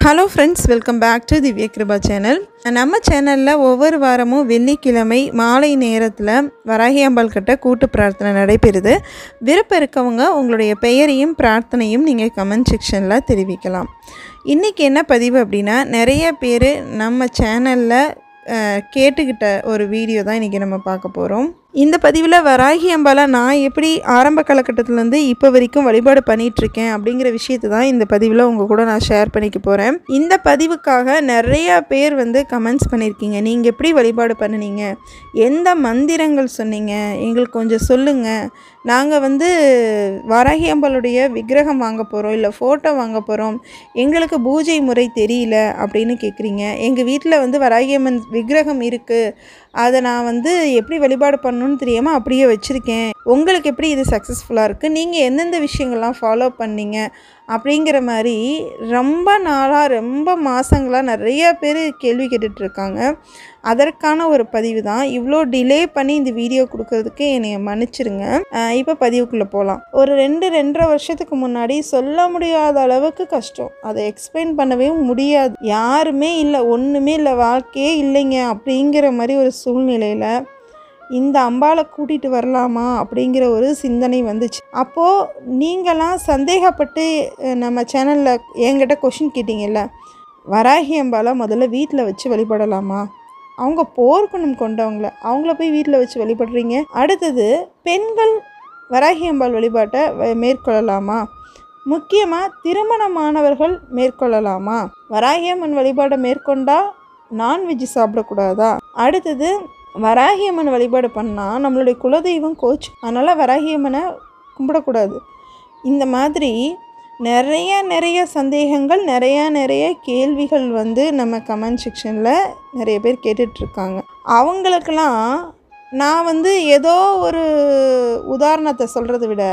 hello friends welcome back to Divya Kripa channel நம்ம சேனலில் ஒவ்வொரு வாரமும் வெள்ளிக்கிழமை மாலை நேரத்தில் வராகியம்பாள் கிட்ட கூட்டு பிரார்த்தனை நடைபெறுது விருப்பம் இருக்கவங்க உங்களுடைய பெயரையும் பிரார்த்தனையும் நீங்கள் கமெண்ட் செக்ஷனில் தெரிவிக்கலாம் இன்றைக்கி என்ன பதிவு அப்படின்னா நிறைய பேர் நம்ம சேனலில் கேட்டுக்கிட்ட ஒரு வீடியோ தான் இன்றைக்கி நம்ம பார்க்க போகிறோம் இந்த பதிவில் வராகி அம்பாலை நான் எப்படி ஆரம்ப காலகட்டத்திலேருந்து இப்போ வரைக்கும் வழிபாடு பண்ணிகிட்ருக்கேன் அப்படிங்கிற விஷயத்தை தான் இந்த பதிவில் உங்கள் கூட நான் ஷேர் பண்ணிக்க போகிறேன் இந்த பதிவுக்காக நிறையா பேர் வந்து கமெண்ட்ஸ் பண்ணியிருக்கீங்க நீங்கள் எப்படி வழிபாடு பண்ணுனீங்க எந்த மந்திரங்கள் சொன்னீங்க எங்களுக்கு கொஞ்சம் சொல்லுங்கள் நாங்கள் வந்து வராகி அம்பாளுடைய விக்கிரகம் வாங்க போகிறோம் இல்லை ஃபோட்டோ வாங்க போகிறோம் எங்களுக்கு பூஜை முறை தெரியல அப்படின்னு கேட்குறீங்க எங்கள் வீட்டில் வந்து வராகி அம்மன் விக்கிரகம் இருக்குது அதை நான் வந்து எப்படி வழிபாடு பண்ணணும்னு தெரியாமல் அப்படியே வச்சுருக்கேன் உங்களுக்கு எப்படி இது சக்ஸஸ்ஃபுல்லாக இருக்குது நீங்கள் எந்தெந்த விஷயங்கள்லாம் ஃபாலோ பண்ணீங்க அப்படிங்கிற மாதிரி ரொம்ப நாளாக ரொம்ப மாதங்களாக நிறைய பேர் கேள்வி கேட்டுட்ருக்காங்க அதற்கான ஒரு பதிவு தான் இவ்வளோ டிலே பண்ணி இந்த வீடியோ கொடுக்கறதுக்கு என்னை மன்னிச்சிருங்க இப்போ பதிவுக்குள்ளே போகலாம் ஒரு ரெண்டு ரெண்டரை வருஷத்துக்கு முன்னாடி சொல்ல முடியாத அளவுக்கு கஷ்டம் அதை எக்ஸ்பிளைன் பண்ணவே முடியாது யாருமே இல்லை ஒன்றுமே இல்லை வாழ்க்கையே இல்லைங்க அப்படிங்கிற மாதிரி ஒரு சூழ்நிலையில் இந்த அம்பாவை கூட்டிகிட்டு வரலாமா அப்படிங்கிற ஒரு சிந்தனை வந்துச்சு அப்போது நீங்களாம் சந்தேகப்பட்டு அஹ், நம்ம சேனலில் என்கிட்ட கொஷின் கேட்டிங்கல்ல வராகி அம்பாவை முதல்ல வீட்டில் வச்சு வழிபடலாமா அவங்க போர்க்குணம் கொண்டவங்கள அவங்கள போய் வீட்டில் வச்சு வழிபடுறீங்க அடுத்தது பெண்கள் வராகி அம்பாள் வழிபாட்டை வ- மேற்கொள்ளலாமா முக்கியமாக திருமணமானவர்கள் மேற்கொள்ளலாமா வராகி அம்மன் வழிபாடை மேற்கொண்டா நான்வெஜ் சாப்பிடக்கூடாதா அடுத்தது வராகி அம்மன் வழிபாடு பண்ணால் நம்மளுடைய குலதெய்வம் கோச் அதனால் வராகி அம்மனை கும்பிடக்கூடாது இந்த மாதிரி நிறைய நிறைய சந்தேகங்கள் நிறைய நிறைய கேள்விகள் வந்து நம்ம கமெண்ட் செக்ஷனில் நிறைய பேர் கேட்டுட்ருக்காங்க அவங்களுக்கெல்லாம் நான் வந்து ஏதோ ஒரு உதாரணத்தை சொல்கிறத விட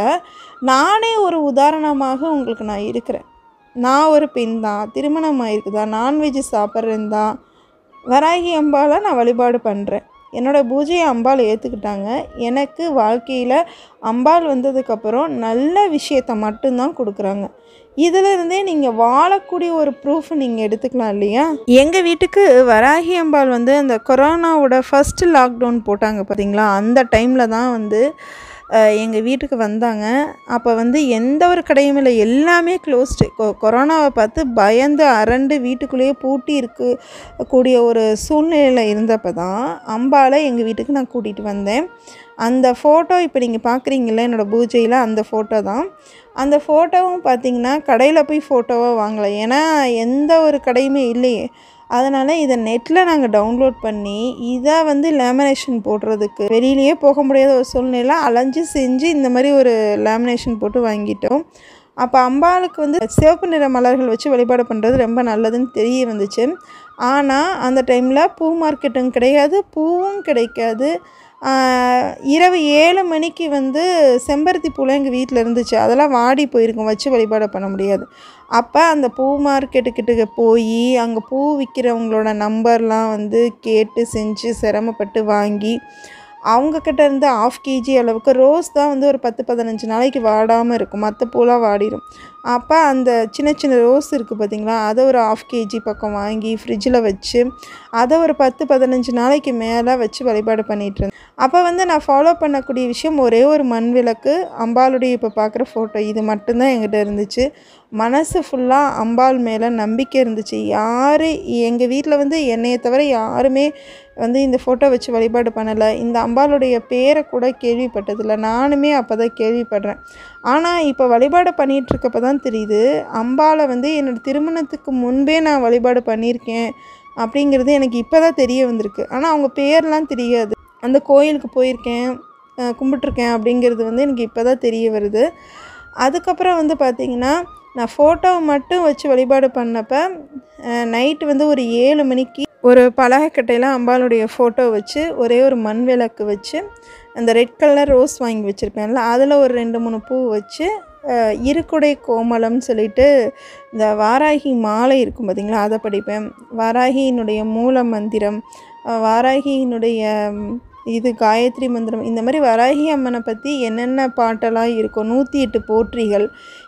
நானே ஒரு உதாரணமாக உங்களுக்கு நான் இருக்கிறேன் நான் ஒரு பெண் தான் திருமணம் ஆயிருக்குதா நான்வெஜ் சாப்பிட்றேன் தான் வராகி அம்பாவை நான் வழிபாடு பண்ணுறேன் என்னோடய பூஜையை அம்பாள் ஏற்றுக்கிட்டாங்க எனக்கு வாழ்க்கையில் அம்பாள் வந்ததுக்கப்புறம் நல்ல விஷயத்த மட்டும்தான் கொடுக்குறாங்க இதில் இருந்தே நீங்கள் வாழக்கூடிய ஒரு ப்ரூஃப் நீங்கள் எடுத்துக்கலாம் இல்லையா எங்கள் வீட்டுக்கு வராகி அம்பாள் வந்து அந்த கொரோனாவோட ஃபஸ்ட்டு லாக்டவுன் போட்டாங்க பார்த்தீங்களா அந்த டைமில் தான் வந்து எங்கள் வீட்டுக்கு வந்தாங்க அப்போ வந்து எந்த ஒரு கடையும் இல்லை எல்லாமே க்ளோஸ்டு கொ கொரோனாவை பார்த்து பயந்து அரண்டு வீட்டுக்குள்ளேயே பூட்டி இருக்கு கூடிய ஒரு சூழ்நிலையில் இருந்தப்போ தான் அம்பாலை எங்கள் வீட்டுக்கு நான் கூட்டிகிட்டு வந்தேன் அந்த ஃபோட்டோ இப்போ நீங்கள் பார்க்குறீங்கள என்னோடய பூஜையில் அந்த ஃபோட்டோ தான் அந்த ஃபோட்டோவும் பார்த்தீங்கன்னா கடையில் போய் ஃபோட்டோவாக வாங்கலை ஏன்னா எந்த ஒரு கடையுமே இல்லையே அதனால் இதை நெட்டில் நாங்கள் டவுன்லோட் பண்ணி இதை வந்து லேமினேஷன் போடுறதுக்கு வெளியிலேயே போக முடியாத ஒரு சூழ்நிலை அலைஞ்சு செஞ்சு இந்த மாதிரி ஒரு லேமினேஷன் போட்டு வாங்கிட்டோம் அப்போ அம்பாளுக்கு வந்து சிவப்பு நிற மலர்கள் வச்சு வழிபாடு பண்ணுறது ரொம்ப நல்லதுன்னு தெரிய வந்துச்சு ஆனால் அந்த டைமில் பூ மார்க்கெட்டும் கிடையாது பூவும் கிடைக்காது ஆஹ், இரவு ஏழு மணிக்கு வந்து செம்பருத்தி பூலாம் எங்கள் வீட்டில் இருந்துச்சு அதெல்லாம் வாடி போயிருக்கும் வச்சு வழிபாடு பண்ண முடியாது அப்போ அந்த பூ மார்க்கெட்டுக்கிட்ட போய் அங்கே பூ விற்கிறவங்களோட நம்பர்லாம் வந்து கேட்டு செஞ்சு சிரமப்பட்டு வாங்கி அவங்கக்கிட்ட இருந்து ஆஃப் கேஜி அளவுக்கு ரோஸ் தான் வந்து ஒரு பத்து பதினஞ்சு நாளைக்கு வாடாமல் இருக்கும் மற்ற பூலாம் வாடிடும் அப்போ அந்த சின்ன சின்ன ரோஸ் இருக்குது பார்த்தீங்களா அதை ஒரு ஆஃப் கேஜி பக்கம் வாங்கி ஃப்ரிட்ஜில் வச்சு அதை ஒரு பத்து பதினஞ்சு நாளைக்கு மேலே வச்சு வழிபாடு பண்ணிகிட்டு இருந்தேன் அப்போ வந்து நான் ஃபாலோ பண்ணக்கூடிய விஷயம் ஒரே ஒரு மண் விளக்கு அம்பாளுடைய இப்போ பார்க்குற ஃபோட்டோ இது மட்டும்தான் என்கிட்ட இருந்துச்சு மனசு ஃபுல்லாக அம்பாள் மேலே நம்பிக்கை இருந்துச்சு யார் எங்கள் வீட்டில் வந்து என்னையை தவிர யாருமே வந்து இந்த ஃபோட்டோ வச்சு வழிபாடு பண்ணலை இந்த அம்பாளுடைய பேரை கூட கேள்விப்பட்டதில்லை நானுமே அப்போ தான் கேள்விப்படுறேன் ஆனால் இப்போ வழிபாடு பண்ணிகிட்டு இருக்கப்ப தான் தெரியுது அம்பாளை வந்து என்னோடய திருமணத்துக்கு முன்பே நான் வழிபாடு பண்ணியிருக்கேன் அப்படிங்கிறது எனக்கு இப்போ தான் தெரிய வந்திருக்கு ஆனால் அவங்க பேர்லாம் தெரியாது அந்த கோயிலுக்கு போயிருக்கேன் அஹ் கும்பிட்ருக்கேன் அப்படிங்கிறது வந்து எனக்கு இப்போ தான் தெரிய வருது அதுக்கப்புறம் வந்து பார்த்திங்கன்னா நான் ஃபோட்டோவை மட்டும் வச்சு வழிபாடு பண்ணப்போ நைட்டு வந்து ஒரு ஏழு மணிக்கு ஒரு பலகைக்கட்டையில் அம்பாளுடைய ஃபோட்டோ வச்சு ஒரே ஒரு மண் விளக்கு வச்சு அந்த ரெட் கலர் ரோஸ் வாங்கி வச்சுருப்பேன்ல அதில் ஒரு ரெண்டு மூணு பூ வச்சு அஹ், இருக்குடை கோமலம்னு சொல்லிட்டு இந்த வாராகி மாலை இருக்கும் பார்த்தீங்களா அதை படிப்பேன் வாராகியினுடைய மூல மந்திரம் அஹ், வாராகியினுடைய ம், இது காயத்ரி மந்திரம் இந்த மாதிரி வராகி அம்மனை பற்றி என்னென்ன பாட்டெல்லாம் இருக்கும் நூற்றி எட்டு போற்றிகள்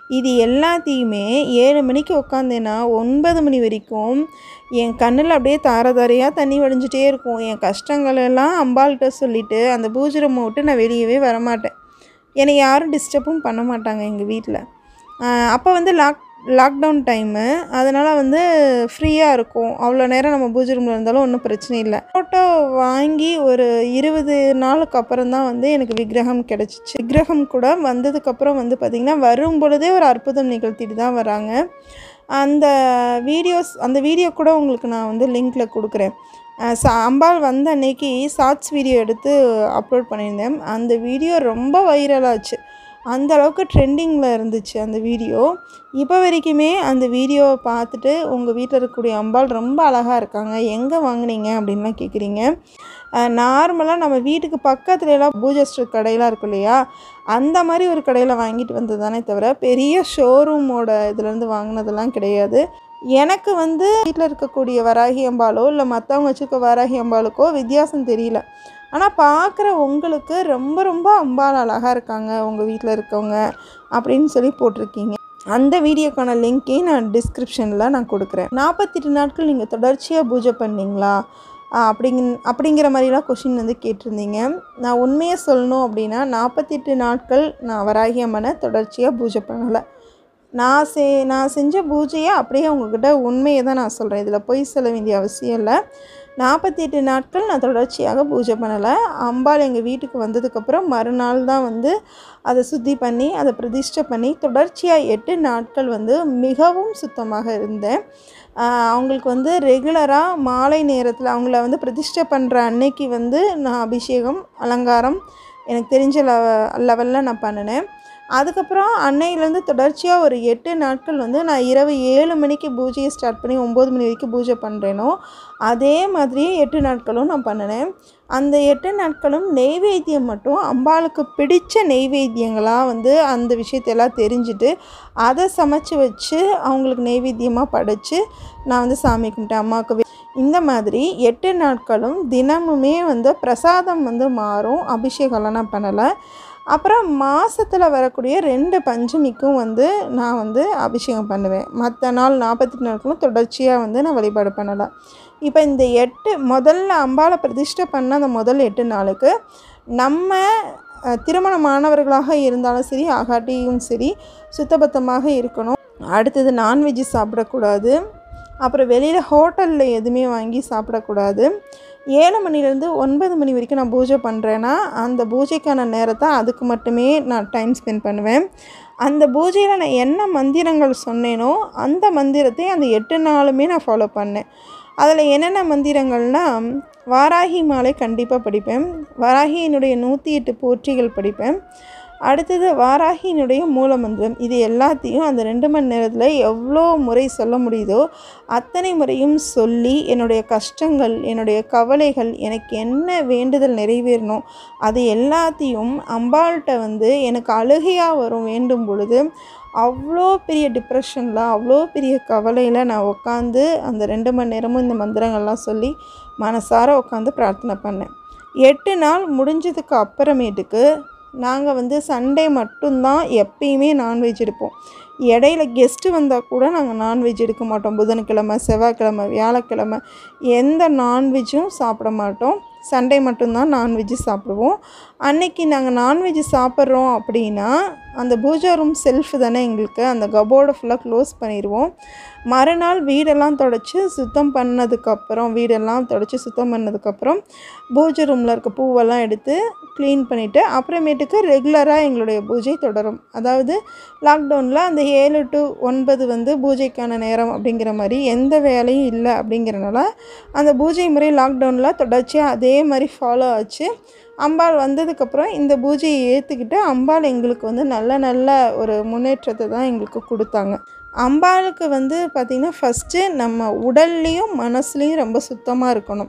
இது எல்லாத்தையுமே ஏழு மணிக்கு உட்காந்தேன்னா ஒன்பது மணி வரைக்கும் என் கண்ணில் அப்படியே தார தாரையாக தண்ணி வடிஞ்சிட்டே இருக்கும் என் கஷ்டங்கள் எல்லாம் அம்பாள்கிட்ட சொல்லிவிட்டு அந்த பூஜை ரூமை விட்டு நான் வெளியவே வரமாட்டேன் என்னை யாரும் டிஸ்டர்பும் பண்ண மாட்டாங்க எங்கள் வீட்டில் அப்போ வந்து லாக் லாக்டவுன் டைமு அதனால் வந்து ஃப்ரீயாக இருக்கும் அவ்வளோ நேரம் நம்ம பூஜை ரூமில் இருந்தாலும் ஒன்றும் பிரச்சனை இல்லை ஃபோட்டோ வாங்கி ஒரு இருபது நாளுக்கு அப்புறம் தான் வந்து எனக்கு விக்கிரகம் கிடச்சிச்சு விக்கிரகம் கூட வந்ததுக்கப்புறம் வந்து பார்த்திங்கன்னா வரும் பொழுதே ஒரு அற்புதம் நிகழ்த்திட்டு தான் வராங்க அந்த வீடியோஸ் அந்த வீடியோ கூட உங்களுக்கு நான் வந்து லிங்க்கில் கொடுக்குறேன் அஹ் சா அம்பாள் வந்த அன்னைக்கு ஷார்ட்ஸ் வீடியோ எடுத்து அப்லோட் பண்ணியிருந்தேன் அந்த வீடியோ ரொம்ப வைரலாச்சு அந்த அளவுக்கு ட்ரெண்டிங்கில் இருந்துச்சு அந்த வீடியோ இப்போ வரைக்குமே அந்த வீடியோவை பார்த்துட்டு உங்கள் வீட்டில் இருக்கக்கூடிய அம்பாள் ரொம்ப அழகாக இருக்காங்க எங்கே வாங்குனீங்க அப்படின்லாம் கேட்குறீங்க நார்மலாக நம்ம வீட்டுக்கு பக்கத்துல எல்லாம் பூஜை ஸ்டோர் கடையெல்லாம் இருக்கும் இல்லையா அந்த மாதிரி ஒரு கடையில் வாங்கிட்டு வந்தது தானே தவிர பெரிய ஷோரூமோட இதுலேருந்து வாங்கினதெல்லாம் கிடையாது எனக்கு வந்து வீட்டில் இருக்கக்கூடிய வராகி அம்பாலோ இல்லை மற்றவங்க வச்சுருக்க வராகி அம்பாளுக்கோ வித்தியாசம் தெரியல ஆனால் பார்க்குற உங்களுக்கு ரொம்ப ரொம்ப அம்பாள் அழகாக இருக்காங்க உங்கள் வீட்டில் இருக்கவங்க அப்படின்னு சொல்லி போட்டிருக்கீங்க அந்த வீடியோக்கான லிங்க்கையும் நான் டிஸ்கிரிப்ஷனில் நான் கொடுக்குறேன் நாற்பத்தெட்டு நாட்கள் நீங்கள் தொடர்ச்சியாக பூஜை பண்ணீங்களா ஆஹ் அப்படிங்க அப்படிங்கிற மாதிரிலாம் கொஷின் வந்து கேட்டிருந்தீங்க நான் உண்மையை சொல்லணும் அப்படின்னா நாற்பத்தெட்டு நாட்கள் நான் வராகி அம்மனை தொடர்ச்சியாக பூஜை பண்ணலை நான் செ நான் செஞ்ச பூஜையை அப்படியே உங்ககிட்ட உண்மையை தான் நான் சொல்கிறேன் இதில் பொய் சொல்ல வேண்டிய அவசியம் இல்லை நாற்பத்தி எட்டு நாட்கள் நான் தொடர்ச்சியாக பூஜை பண்ணலை அம்பாள் எங்கள் வீட்டுக்கு வந்ததுக்கப்புறம் மறுநாள் தான் வந்து அதை சுத்தி பண்ணி அதை பிரதிஷ்டை பண்ணி தொடர்ச்சியாக எட்டு நாட்கள் வந்து மிகவும் சுத்தமாக இருந்தேன் ஆஹ் அவங்களுக்கு வந்து ரெகுலராக மாலை நேரத்தில் அவங்கள வந்து பிரதிஷ்டை பண்ணுற அன்னைக்கு வந்து நான் அபிஷேகம் அலங்காரம் எனக்கு தெரிஞ்ச லெவ லெவலில் நான் பண்ணினேன் அதுக்கப்புறம் அன்னையிலேருந்து தொடர்ச்சியாக ஒரு எட்டு நாட்கள் வந்து நான் இரவு ஏழு மணிக்கு பூஜையை ஸ்டார்ட் பண்ணி ஒம்பது மணி வரைக்கும் பூஜை பண்ணுறேனோ அதே மாதிரியே எட்டு நாட்களும் நான் பண்ணினேன் அந்த எட்டு நாட்களும் நெய்வேத்தியம் மட்டும் அம்பாளுக்கு பிடிச்ச நெய்வேத்தியங்களாக வந்து அந்த விஷயத்தையெல்லாம் தெரிஞ்சுட்டு அதை சமைச்சு வச்சு அவங்களுக்கு நெய்வேத்தியமாக படைச்சு நான் வந்து சாமி கும்பிட்டேன் அம்மாவுக்கு வே- இந்த மாதிரி எட்டு நாட்களும் தினமுமே வந்து பிரசாதம் வந்து மாறும் அபிஷேகம்லாம் நான் பண்ணலை அப்புறம் மாதத்தில் வரக்கூடிய ரெண்டு பஞ்சமிக்கும் வந்து நான் வந்து அபிஷேகம் பண்ணுவேன் மற்ற நாள் நாற்பத்தி நாட்களும் தொடர்ச்சியாக வந்து நான் வழிபாடு பண்ணலை இப்போ இந்த எட்டு முதல்ல அம்பாளை பிரதிஷ்டை பண்ண அந்த முதல் எட்டு நாளுக்கு நம்ம அஹ், திருமணமானவர்களாக இருந்தாலும் சரி ஆகாட்டியும் சரி சுத்தபத்தமாக இருக்கணும் அடுத்தது நான்வெஜ் சாப்பிடக்கூடாது அப்புறம் வெளியில் ஹோட்டலில் எதுவுமே வாங்கி சாப்பிடக்கூடாது ஏழு மணிலேருந்து ஒன்பது மணி வரைக்கும் நான் பூஜை பண்ணுறேன்னா அந்த பூஜைக்கான நேரத்தை அதுக்கு மட்டுமே நான் டைம் ஸ்பெண்ட் பண்ணுவேன் அந்த பூஜையில் நான் என்ன மந்திரங்கள் சொன்னேனோ அந்த மந்திரத்தை அந்த எட்டு நாளுமே நான் ஃபாலோ பண்ணேன் அதில் என்னென்ன மந்திரங்கள்னால் வாராகி மாலை கண்டிப்பாக படிப்பேன் வாராகியினுடைய நூற்றி எட்டு போற்றிகள் படிப்பேன் அடுத்தது வாராகியினுடைய மூலமந்திரம் இது எல்லாத்தையும் அந்த ரெண்டு மணி நேரத்தில் எவ்வளோ முறை சொல்ல முடியுதோ அத்தனை முறையும் சொல்லி என்னுடைய கஷ்டங்கள் என்னுடைய கவலைகள் எனக்கு என்ன வேண்டுதல் நிறைவேறணும் அது எல்லாத்தையும் அம்பாள்கிட்ட வந்து எனக்கு அழுகையாக வரும் வேண்டும் பொழுது அவ்வளோ பெரிய டிப்ரெஷனில் அவ்வளோ பெரிய கவலையில் நான் உட்காந்து அந்த ரெண்டு மணி நேரமும் இந்த மந்திரங்கள்லாம் சொல்லி மனசார உட்காந்து பிரார்த்தனை பண்ணேன் எட்டு நாள் முடிஞ்சதுக்கு அப்புறமேட்டுக்கு நாங்கள் வந்து சண்டே மட்டும்தான் எப்பயுமே நான்வெஜ் எடுப்போம் இடையில கெஸ்ட்டு வந்தால் கூட நாங்கள் நான்வெஜ் எடுக்க மாட்டோம் புதன்கிழமை செவ்வாய்க்கிழமை வியாழக்கிழமை எந்த நான்வெஜ்ஜும் சாப்பிட மாட்டோம் சண்டே மட்டும்தான் நான்வெஜ்ஜு சாப்பிடுவோம் அன்னைக்கு நாங்கள் நான்வெஜ் சாப்பிட்றோம் அப்படின்னா அந்த பூஜா ரூம் செல்ஃப் தானே எங்களுக்கு அந்த கபோர்டை ஃபுல்லாக க்ளோஸ் பண்ணிடுவோம் மறுநாள் வீடெல்லாம் தொடச்சி சுத்தம் பண்ணதுக்கப்புறம் வீடெல்லாம் தொடச்சி சுத்தம் பண்ணதுக்கப்புறம் பூஜை ரூமில் இருக்க பூவெல்லாம் எடுத்து க்ளீன் பண்ணிவிட்டு அப்புறமேட்டுக்கு ரெகுலராக எங்களுடைய பூஜை தொடரும் அதாவது லாக்டவுனில் அந்த ஏழு டு ஒன்பது வந்து பூஜைக்கான நேரம் அப்படிங்கிற மாதிரி எந்த வேலையும் இல்லை அப்படிங்கிறனால அந்த பூஜை முறை லாக்டவுனில் தொடர்ச்சியாக அதே மாதிரி ஃபாலோ ஆச்சு அம்பாள் வந்ததுக்கப்புறம் இந்த பூஜையை ஏற்றுக்கிட்டு அம்பாள் எங்களுக்கு வந்து நல்ல நல்ல ஒரு முன்னேற்றத்தை தான் எங்களுக்கு கொடுத்தாங்க அம்பாளுக்கு வந்து பார்த்திங்கன்னா ஃபஸ்ட்டு நம்ம உடல்லையும் மனசுலேயும் ரொம்ப சுத்தமாக இருக்கணும்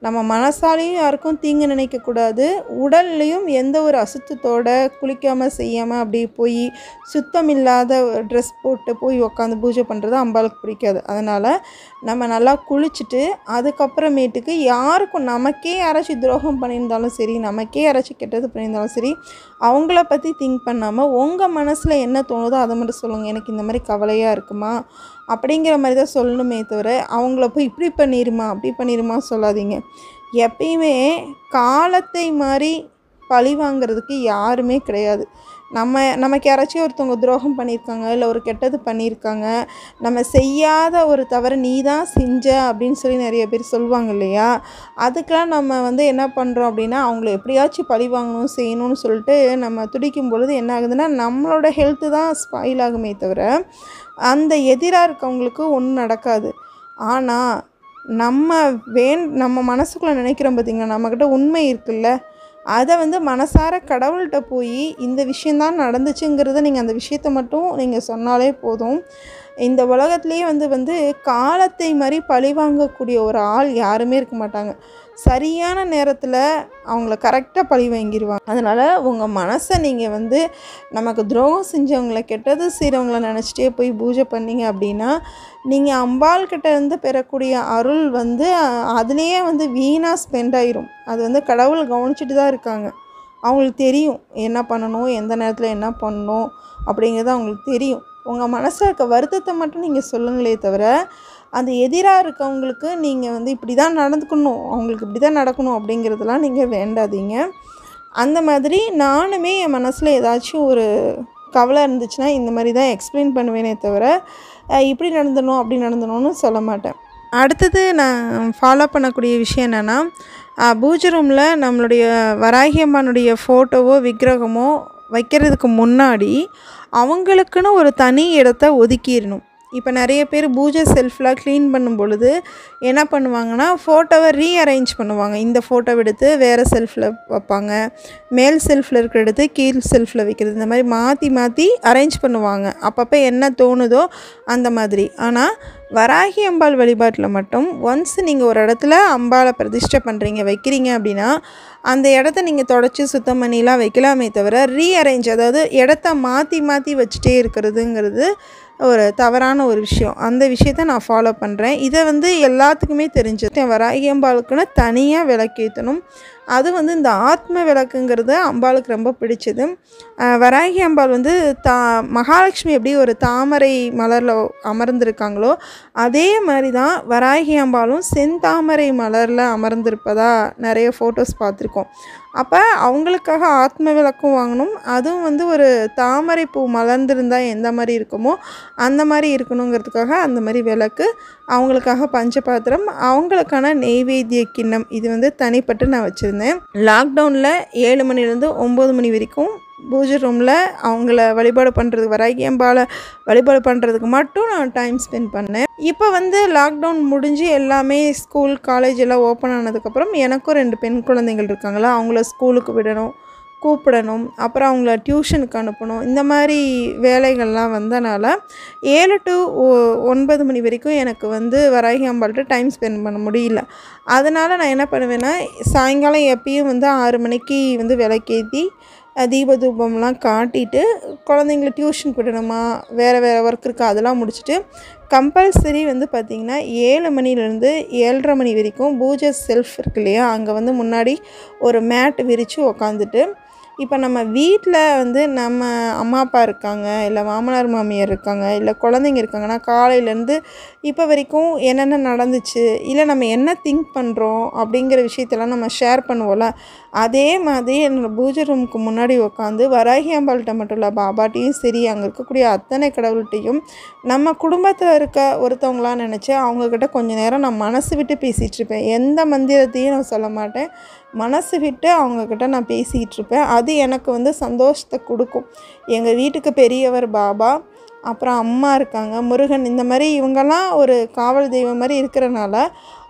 நம்ம மனசாலையும் யாருக்கும் தீங்கு நினைக்கக்கூடாது உடல்லையும் எந்த ஒரு அசுத்தத்தோட குளிக்காமல் செய்யாமல் அப்படி போய் சுத்தம் இல்லாத ட்ரெஸ் போட்டு போய் உட்காந்து பூஜை பண்ணுறது அம்பாளுக்கு பிடிக்காது அதனால் நம்ம நல்லா குளிச்சுட்டு அதுக்கப்புறமேட்டுக்கு யாருக்கும் நமக்கே யாராச்சும் துரோகம் பண்ணியிருந்தாலும் சரி நமக்கே யாராச்சும் கெட்டது பண்ணியிருந்தாலும் சரி அவங்கள பற்றி திங்க் பண்ணாமல் உங்கள் மனசில் என்ன தோணுதோ அதை மட்டும் சொல்லுங்கள் எனக்கு இந்த மாதிரி கவலையாக இருக்குமா அப்படிங்கிற மாதிரி தான் சொல்லணுமே தவிர அவங்கள போய் இப்படி பண்ணிடுமா அப்படி பண்ணிடுமா சொல்லாதீங்க எப்பயுமே காலத்தை மாதிரி பழி வாங்குறதுக்கு யாருமே கிடையாது நம்ம நமக்கு யாராச்சும் ஒருத்தவங்க துரோகம் பண்ணியிருக்காங்க இல்லை ஒரு கெட்டது பண்ணியிருக்காங்க நம்ம செய்யாத ஒரு தவறை நீ தான் செஞ்ச அப்படின்னு சொல்லி நிறைய பேர் சொல்லுவாங்க இல்லையா அதுக்கெலாம் நம்ம வந்து என்ன பண்ணுறோம் அப்படின்னா அவங்கள எப்படியாச்சும் பழி வாங்கணும் செய்யணும்னு சொல்லிட்டு நம்ம துடிக்கும் பொழுது என்ன ஆகுதுன்னா நம்மளோட ஹெல்த்து தான் ஸ்பாயில் ஆகுமே தவிர அந்த எதிராக இருக்கவங்களுக்கு ஒன்றும் நடக்காது ஆனால் நம்ம வேண் நம்ம மனசுக்குள்ளே நினைக்கிறோம் பார்த்தீங்களா நம்மக்கிட்ட உண்மை இருக்குல்ல அதை வந்து மனசார கடவுள்கிட்ட போய் இந்த விஷயந்தான் நடந்துச்சுங்கிறத நீங்கள் அந்த விஷயத்த மட்டும் நீங்கள் சொன்னாலே போதும் இந்த உலகத்துலேயே வந்து வந்து காலத்தை மாதிரி பழி வாங்கக்கூடிய ஒரு ஆள் யாருமே இருக்க மாட்டாங்க சரியான நேரத்தில் அவங்கள கரெக்டாக பழி வாங்கிடுவாங்க அதனால் உங்கள் மனசை நீங்கள் வந்து நமக்கு துரோகம் செஞ்சவங்கள கெட்டது செய்கிறவங்கள நினச்சிட்டே போய் பூஜை பண்ணீங்க அப்படின்னா நீங்கள் அம்பாள் கிட்ட இருந்து பெறக்கூடிய அருள் வந்து அஹ், அதுலேயே வந்து வீணாக ஸ்பெண்ட் ஆயிரும் அது வந்து கடவுள் கவனிச்சிட்டு தான் இருக்காங்க அவங்களுக்கு தெரியும் என்ன பண்ணணும் எந்த நேரத்தில் என்ன பண்ணணும் அப்படிங்கிறது அவங்களுக்கு தெரியும் உங்கள் மனசில் இருக்க வருத்தத்தை மட்டும் நீங்கள் சொல்லுங்களே தவிர அந்த எதிராக இருக்கவங்களுக்கு நீங்கள் வந்து இப்படி தான் நடந்துக்கணும் அவங்களுக்கு இப்படி தான் நடக்கணும் அப்படிங்கிறதெல்லாம் நீங்கள் வேண்டாதீங்க அந்த மாதிரி நானுமே என் மனசில் ஏதாச்சும் ஒரு கவலை இருந்துச்சுன்னா இந்த மாதிரி தான் எக்ஸ்பிளைன் பண்ணுவேனே தவிர அஹ், இப்படி நடந்தணும் அப்படி நடந்தணும்னு சொல்ல மாட்டேன் அடுத்தது நான் ஃபாலோ பண்ணக்கூடிய விஷயம் என்னென்னா பூஜை ரூமில் நம்மளுடைய வராகி அம்மனுடைய ஃபோட்டோவோ விக்கிரகமோ வைக்கிறதுக்கு முன்னாடி அவங்களுக்குன்னு ஒரு தனி இடத்த ஒதுக்கிடணும் இப்போ நிறைய பேர் பூஜை செல்ஃப்லாம் க்ளீன் பண்ணும் பொழுது என்ன பண்ணுவாங்கன்னா ஃபோட்டோவை ரீஅரேஞ்ச் பண்ணுவாங்க இந்த ஃபோட்டோ எடுத்து வேறு செல்ஃபில் வைப்பாங்க மேல் செல்ஃபில் இருக்கிற எடுத்து கீழ் செல்ஃபில் வைக்கிறது இந்த மாதிரி மாற்றி மாற்றி அரேஞ்ச் பண்ணுவாங்க அப்பப்போ என்ன தோணுதோ அந்த மாதிரி ஆனால் வராகி அம்பாள் வழிபாட்டில் மட்டும் ஒன்ஸ் நீங்கள் ஒரு இடத்துல அம்பாளை பிரதிஷ்டை பண்ணுறீங்க வைக்கிறீங்க அப்படின்னா அந்த இடத்த நீங்கள் தொடச்சி சுத்தம் பண்ணிலாம் வைக்கலாமே தவிர ரீஅரேஞ்ச் அதாவது இடத்த மாற்றி மாற்றி வச்சுட்டே இருக்கிறதுங்கிறது ஒரு தவறான ஒரு விஷயம் அந்த விஷயத்த நான் ஃபாலோ பண்ணுறேன் இதை வந்து எல்லாத்துக்குமே தெரிஞ்சது வராகி அம்பாளுக்குன்னு தனியாக விளக்கேற்றணும் அது வந்து இந்த ஆத்ம விளக்குங்கிறது அம்பாளுக்கு ரொம்ப பிடிச்சது அஹ் வராகி அம்பாள் வந்து தா மகாலட்சுமி எப்படி ஒரு தாமரை மலரில் அமர்ந்திருக்காங்களோ அதே மாதிரி தான் வராகி அம்பாளும் செந்தாமரை மலரில் அமர்ந்திருப்பதா நிறைய ஃபோட்டோஸ் பார்த்துருக்கோம் அப்போ அவங்களுக்காக ஆத்ம விளக்கும் வாங்கணும் அதுவும் வந்து ஒரு தாமரை பூ மலர்ந்திருந்தால் எந்த மாதிரி இருக்குமோ அந்த மாதிரி இருக்கணுங்கிறதுக்காக அந்த மாதிரி விளக்கு அவங்களுக்காக பஞ்சபாத்திரம் அவங்களுக்கான நெய்வேத்திய கிண்ணம் இது வந்து தனிப்பட்டு நான் வச்சுருந்தேன் லாக்டவுனில் ஏழு மணிலேருந்து ஒம்பது மணி வரைக்கும் பூஜை ரூமில் அவங்கள வழிபாடு பண்ணுறதுக்கு வராகி அம்பாளை வழிபாடு பண்ணுறதுக்கு மட்டும் நான் டைம் ஸ்பெண்ட் பண்ணேன் இப்போ வந்து லாக்டவுன் முடிஞ்சு எல்லாமே ஸ்கூல் காலேஜ் எல்லாம் ஓப்பன் ஆனதுக்கப்புறம் எனக்கும் ரெண்டு பெண் குழந்தைகள் இருக்காங்களா அவங்கள ஸ்கூலுக்கு விடணும் கூப்பிடணும் அப்புறம் அவங்கள டியூஷனுக்கு அனுப்பணும் இந்த மாதிரி வேலைகள்லாம் வந்தனால ஏழு டு ஒன்பது மணி வரைக்கும் எனக்கு வந்து வராகி அம்பாள்கிட்ட டைம் ஸ்பெண்ட் பண்ண முடியல அதனால் நான் என்ன பண்ணுவேன்னா சாயங்காலம் எப்பயும் வந்து ஆறு மணிக்கு வந்து விளக்கேற்றி அஹ், தீப தூபம்லாம் காட்டிட்டு குழந்தைங்கள டியூஷன் விடணுமா வேறு வேறு ஒர்க் இருக்கா அதெல்லாம் முடிச்சுட்டு கம்பல்சரி வந்து பார்த்திங்கன்னா ஏழு மணிலேருந்து ஏழரை மணி வரைக்கும் பூஜை செல்ஃப் இருக்கு இல்லையா அங்கே வந்து முன்னாடி ஒரு மேட் விரித்து உக்காந்துட்டு இப்போ நம்ம வீட்டில் வந்து நம்ம அம்மா அப்பா இருக்காங்க இல்லை மாமனார் மாமியார் இருக்காங்க இல்லை குழந்தைங்க இருக்காங்கன்னா காலையிலேருந்து இப்போ வரைக்கும் என்னென்ன நடந்துச்சு இல்லை நம்ம என்ன திங்க் பண்ணுறோம் அப்படிங்கிற விஷயத்தெல்லாம் நம்ம ஷேர் பண்ணுவோம்ல அதே மாதிரி என்னோடய பூஜை ரூமுக்கு முன்னாடி உட்காந்து வராகி அம்பாள்கிட்ட மட்டும் இல்லை பாபாட்டையும் சரி அங்கே இருக்கக்கூடிய அத்தனை கடவுள்கிட்டையும் நம்ம குடும்பத்தில் இருக்க ஒருத்தவங்களா நினச்சி அவங்கக்கிட்ட கொஞ்ச நேரம் நான் மனசு விட்டு பேசிகிட்டு இருப்பேன் எந்த மந்திரத்தையும் நான் சொல்ல மாட்டேன் மனசு விட்டு அவங்கக்கிட்ட நான் பேசிக்கிட்டு இருப்பேன் அது எனக்கு வந்து சந்தோஷத்தை கொடுக்கும் எங்கள் வீட்டுக்கு பெரியவர் பாபா அப்புறம் அம்மா இருக்காங்க முருகன் இந்த மாதிரி இவங்கெல்லாம் ஒரு காவல் தெய்வம் மாதிரி இருக்கிறனால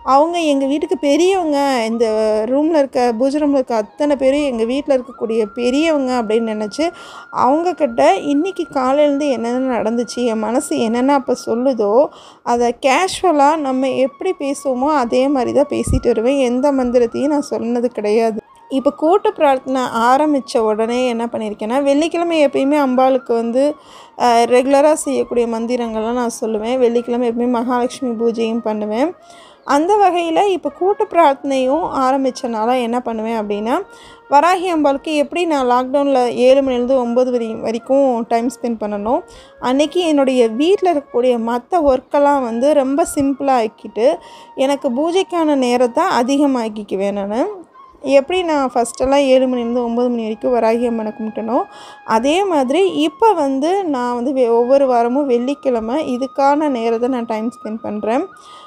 அவங்க எங்கள் வீட்டுக்கு பெரியவங்க இந்த ரூமில் இருக்க பூஜை ரூமில் இருக்க அத்தனை பேரும் எங்கள் வீட்டில் இருக்கக்கூடிய பெரியவங்க அப்படின்னு நினச்சி அவங்கக்கிட்ட இன்றைக்கி காலையிலேருந்து என்னென்ன நடந்துச்சு என் மனசு என்னென்ன அப்போ சொல்லுதோ அதை கேஷுவலாக நம்ம எப்படி பேசுவோமோ அதே மாதிரி தான் பேசிட்டு வருவேன் எந்த மந்திரத்தையும் நான் சொன்னது கிடையாது இப்போ கூட்டு பிரார்த்தனை ஆரம்பித்த உடனே என்ன பண்ணியிருக்கேன்னா வெள்ளிக்கிழமை எப்பயுமே அம்பாளுக்கு வந்து ரெகுலராக செய்யக்கூடிய மந்திரங்கள்லாம் நான் சொல்லுவேன் வெள்ளிக்கிழமை எப்பயுமே மகாலட்சுமி பூஜையும் பண்ணுவேன் அந்த வகையில் இப்போ கூட்டு பிரார்த்தனையும் ஆரம்பித்தனால என்ன பண்ணுவேன் அப்படின்னா வராகி அம்பாளுக்கு எப்படி நான் லாக்டவுனில் ஏழு மணிலேருந்து ஒம்பது வரி வரைக்கும் டைம் ஸ்பெண்ட் பண்ணணும் அன்றைக்கி என்னுடைய வீட்டில் இருக்கக்கூடிய மற்ற ஒர்க்கெல்லாம் வந்து ரொம்ப சிம்பிளாக ஆக்கிட்டு எனக்கு பூஜைக்கான நேரத்தை அதிகமாக்கிக்குவேன் நான் எப்படி நான் ஃபஸ்ட்டெல்லாம் ஏழு மணிலேருந்து ஒம்பது மணி வரைக்கும் வராகி அம்மனை கும்பிட்டனோ அதே மாதிரி இப்போ வந்து நான் வந்து வெ- ஒவ்வொரு வாரமும் வெள்ளிக்கிழமை இதுக்கான நேரத்தை நான் டைம் ஸ்பெண்ட் பண்ணுறேன்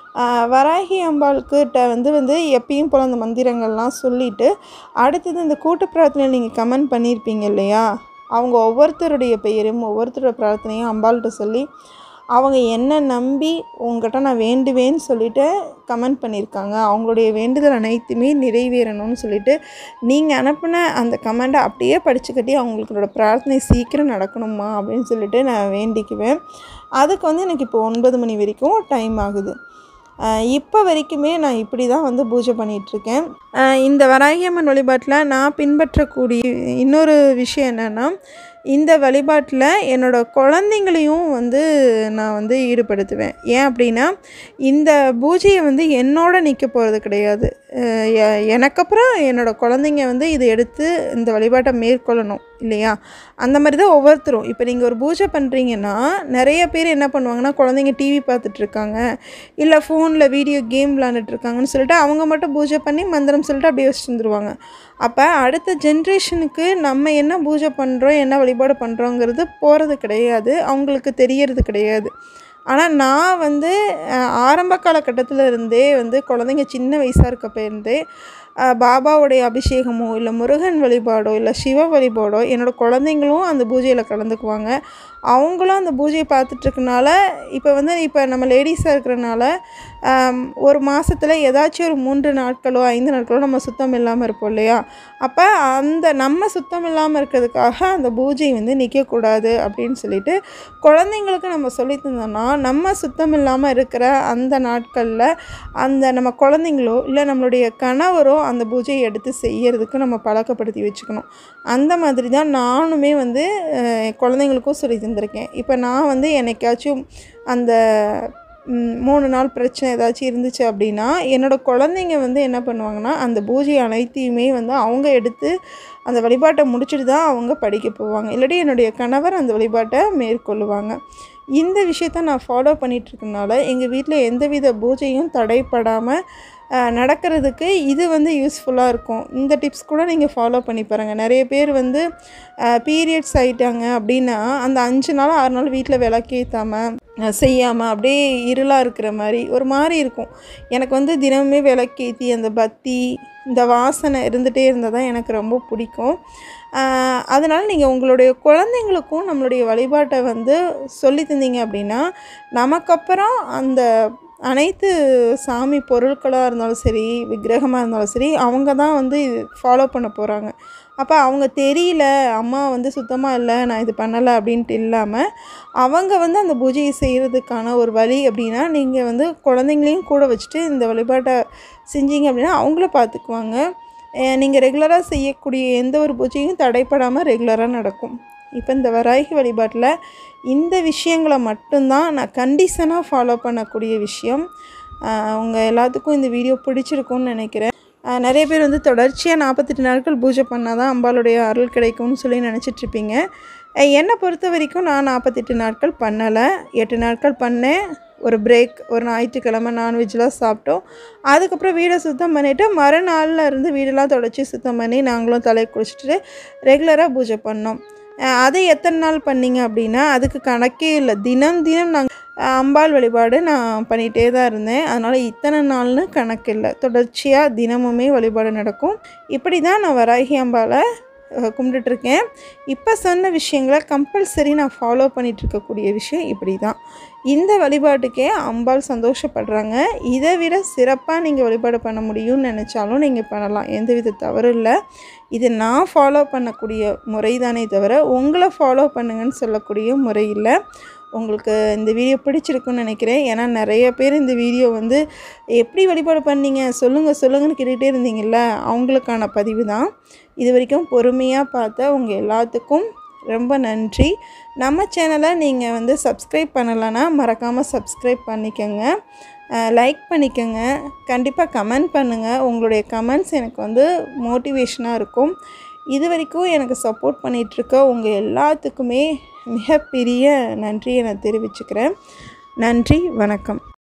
வராகி அம்பாளுக்கிட்ட வந்து வந்து எப்பயும் போல் அந்த மந்திரங்கள்லாம் சொல்லிவிட்டு அடுத்தது இந்த கூட்டு பிரார்த்தனையில் நீங்கள் கமெண்ட் பண்ணியிருப்பீங்க இல்லையா அவங்க ஒவ்வொருத்தருடைய பெயரும் ஒவ்வொருத்தரோட பிரார்த்தனையும் அம்பாள்கிட்ட சொல்லி அவங்க என்ன நம்பி உங்ககிட்ட நான் வேண்டுவேன்னு சொல்லிட்டு கமெண்ட் பண்ணியிருக்காங்க அவங்களுடைய வேண்டுதல் அனைத்துமே நிறைவேறணும்னு சொல்லிட்டு நீங்கள் அனுப்பின அந்த கமெண்ட்டை அப்படியே படிச்சுக்கட்டி அவங்களோட பிரார்த்தனை சீக்கிரம் நடக்கணுமா அப்படின்னு சொல்லிட்டு நான் வேண்டிக்குவேன் அதுக்கு வந்து எனக்கு இப்போ ஒன்பது மணி வரைக்கும் டைம் ஆகுது இப்போ வரைக்குமே நான் இப்படி தான் வந்து பூஜை பண்ணிகிட்ருக்கேன் இந்த வராகியம்மன் வழிபாட்டில் நான் பின்பற்றக்கூடிய இன்னொரு விஷயம் என்னென்னா இந்த வழிபாட்டில் என்னோட குழந்தைங்களையும் வந்து நான் வந்து ஈடுபடுத்துவேன் ஏன் அப்படின்னா இந்த பூஜையை வந்து என்னோட நிற்க போகிறது கிடையாது அஹ் எ- எனக்கப்புறம் என்னோட குழந்தைங்க வந்து இதை எடுத்து இந்த வழிபாட்டை மேற்கொள்ளணும் இல்லையா அந்த மாதிரி தான் ஒவ்வொருத்தரும் இப்போ நீங்கள் ஒரு பூஜை பண்ணுறீங்கன்னா நிறைய பேர் என்ன பண்ணுவாங்கன்னா குழந்தைங்க டிவி பார்த்துட்ருக்காங்க இல்லை ஃபோனில் வீடியோ கேம் விளாண்டுட்ருக்காங்கன்னு சொல்லிட்டு அவங்க மட்டும் பூஜை பண்ணி மந்திரம் சொல்லிட்டு அப்படியே வச்சுட்டு வந்துருவாங்க அப்போ அடுத்த ஜென்ரேஷனுக்கு நம்ம என்ன பூஜை பண்ணுறோம் என்ன வழிபாடு பண்ணுறோங்கிறது போகிறது கிடையாது அவங்களுக்கு தெரியறது கிடையாது ஆனால் நான் வந்து அஹ், ஆரம்ப காலகட்டத்தில் இருந்தே வந்து குழந்தைங்க சின்ன வயசாக இருக்கப்ப இருந்தே அஹ், பாபாவுடைய அபிஷேகமோ இல்லை முருகன் வழிபாடோ இல்லை சிவ வழிபாடோ என்னோடய குழந்தைங்களும் அந்த பூஜையில் கலந்துக்குவாங்க அவங்களும் அந்த பூஜையை பார்த்துட்ருக்கனால இப்போ வந்து இப்போ நம்ம லேடிஸாக இருக்கிறனால ஆம், ஒரு மாதத்தில் ஏதாச்சும் ஒரு மூன்று நாட்களோ ஐந்து நாட்களோ நம்ம சுத்தம் இல்லாமல் இருப்போம் இல்லையா அப்போ அந்த நம்ம சுத்தம் இல்லாமல் இருக்கிறதுக்காக அந்த பூஜை வந்து நிற்கக்கூடாது அப்படின்னு சொல்லிட்டு குழந்தைங்களுக்கு நம்ம சொல்லி தந்தோம்னா நம்ம சுத்தம் இல்லாமல் இருக்கிற அந்த நாட்களில் அந்த நம்ம குழந்தைங்களோ இல்லை நம்மளுடைய கணவரோ அந்த பூஜையை எடுத்து செய்யறதுக்கு நம்ம பழக்கப்படுத்தி வச்சுக்கணும் அந்த மாதிரி தான் நானுமே வந்து அஹ், குழந்தைங்களுக்கும் சொல்லி தந்திருக்கேன் இப்போ நான் வந்து என்னைக்காச்சும் அந்த ம், மூணு நாள் பிரச்சனை ஏதாச்சும் இருந்துச்சு அப்படின்னா என்னோடய குழந்தைங்க வந்து என்ன பண்ணுவாங்கன்னா அந்த பூஜை அனைத்தையுமே வந்து அவங்க எடுத்து அந்த வழிபாட்டை முடிச்சுட்டு தான் அவங்க படிக்க போவாங்க இல்லாட்டி என்னுடைய கணவர் அந்த வழிபாட்டை மேற்கொள்ளுவாங்க இந்த விஷயத்த நான் ஃபாலோ பண்ணிகிட்ருக்கனால எங்கள் வீட்டில் எந்தவித பூஜையும் தடைப்படாமல் அஹ், நடக்கிறதுக்கு இது வந்து யூஸ்ஃபுல்லாக இருக்கும் இந்த டிப்ஸ் கூட நீங்கள் ஃபாலோ பண்ணி பாருங்கள் நிறைய பேர் வந்து பீரியட்ஸ் ஆயிட்டாங்க அப்படின்னா அந்த அஞ்சு நாள் ஆறு நாள் வீட்டில் விளக்கேற்றாமல் செய்யாமல் அப்படியே இருளாக இருக்கிற மாதிரி ஒரு மாதிரி இருக்கும் எனக்கு வந்து தினமுமே விளக்கேற்றி அந்த பத்தி இந்த வாசனை இருந்துகிட்டே இருந்தால் தான் எனக்கு ரொம்ப பிடிக்கும் ஆஹ் அதனால் நீங்கள் உங்களுடைய குழந்தைங்களுக்கும் நம்மளுடைய வழிபாட்டை வந்து சொல்லி தந்தீங்க அப்படின்னா நமக்கப்புறம் அந்த அனைத்து சாமி பொருட்களாக இருந்தாலும் சரி விக்கிரகமாக இருந்தாலும் சரி அவங்க தான் வந்து இது ஃபாலோ பண்ண போகிறாங்க அப்போ அவங்க தெரியல அம்மா வந்து சுத்தமாக இல்லை நான் இது பண்ணலை அப்படின்ட்டு இல்லாமல் அவங்க வந்து அந்த பூஜையை செய்கிறதுக்கான ஒரு வழி அப்படின்னா நீங்கள் வந்து குழந்தைங்களையும் கூட வச்சுட்டு இந்த வழிபாட்டை செஞ்சீங்க அப்படின்னா அவங்கள பார்த்துக்குவாங்க நீங்கள் ரெகுலராக செய்யக்கூடிய எந்த ஒரு பூஜையும் தடைப்படாமல் ரெகுலராக நடக்கும் இப்போ இந்த வராகி வழிபாட்டில் இந்த விஷயங்களை மட்டும்தான் நான் கண்டிஷனாக ஃபாலோ பண்ணக்கூடிய விஷயம் உங்கள் எல்லாத்துக்கும் இந்த வீடியோ பிடிச்சிருக்கும்னு நினைக்கிறேன் ஆஹ் நிறைய பேர் வந்து தொடர்ச்சியாக நாற்பத்தெட்டு நாட்கள் பூஜை பண்ணால் தான் அம்பாளுடைய அருள் கிடைக்கும்னு சொல்லி நினச்சிட்ருப்பீங்க என்னை பொறுத்த வரைக்கும் நான் நாற்பத்தெட்டு நாட்கள் பண்ணலை எட்டு நாட்கள் பண்ணேன் ஒரு பிரேக் ஒரு ஞாயிற்றுக்கிழமை நான்வெஜ்லாம் சாப்பிட்டோம் அதுக்கப்புறம் வீடை சுத்தம் பண்ணிவிட்டு மறுநாளில் இருந்து வீடெல்லாம் தொடச்சி சுத்தம் பண்ணி நாங்களும் தலை குளிச்சுட்டு ரெகுலராக பூஜை பண்ணோம் அஹ் அதை எத்தனை நாள் பண்ணீங்க அப்படின்னா அதுக்கு கணக்கே இல்லை தினம் தினம் நாங்கள் அம்பாள் வழிபாடு நான் பண்ணிகிட்டே தான் இருந்தேன் அதனால் இத்தனை நாள்னு கணக்கு இல்லை தொடர்ச்சியாக தினமுமே வழிபாடு நடக்கும் இப்படி தான் நான் வராகி அம்பாளை அஹ், கும்பிட்டுட்ருக்கேன் இப்போ சொன்ன விஷயங்களை கம்பல்சரி நான் ஃபாலோ பண்ணிட்டு இருக்கக்கூடிய விஷயம் இப்படி தான் இந்த வழிபாட்டுக்கே அம்பாள் சந்தோஷப்படுறாங்க இதை விட சிறப்பாக நீங்கள் வழிபாடு பண்ண முடியும்னு நினச்சாலும் நீங்கள் பண்ணலாம் எந்தவித தவறும் இல்லை இது நான் ஃபாலோ பண்ணக்கூடிய முறை தானே தவிர உங்களை ஃபாலோ பண்ணுங்கன்னு சொல்லக்கூடிய முறை இல்லை உங்களுக்கு இந்த வீடியோ பிடிச்சிருக்குன்னு நினைக்கிறேன் ஏன்னா நிறைய பேர் இந்த வீடியோ வந்து எப்படி வழிபாடு பண்ணீங்க சொல்லுங்கள் சொல்லுங்கன்னு கேட்டுகிட்டே இருந்தீங்கல்ல அவங்களுக்கான பதிவு தான் இது வரைக்கும் பொறுமையாக பார்த்த உங்கள் எல்லாத்துக்கும் ரொம்ப நன்றி நம்ம சேனலை நீங்கள் வந்து சப்ஸ்கிரைப் பண்ணலைன்னா மறக்காமல் சப்ஸ்கிரைப் பண்ணிக்கோங்க லைக் பண்ணிக்கோங்க கண்டிப்பாக கமெண்ட் பண்ணுங்கள் உங்களுடைய கமெண்ட்ஸ் எனக்கு வந்து மோட்டிவேஷனாக இருக்கும் இது வரைக்கும் எனக்கு சப்போர்ட் பண்ணிகிட்ருக்க உங்கள் எல்லாத்துக்குமே மிகப்பெரிய நன்றியை நான் தெரிவிச்சுக்கிறேன் நன்றி வணக்கம்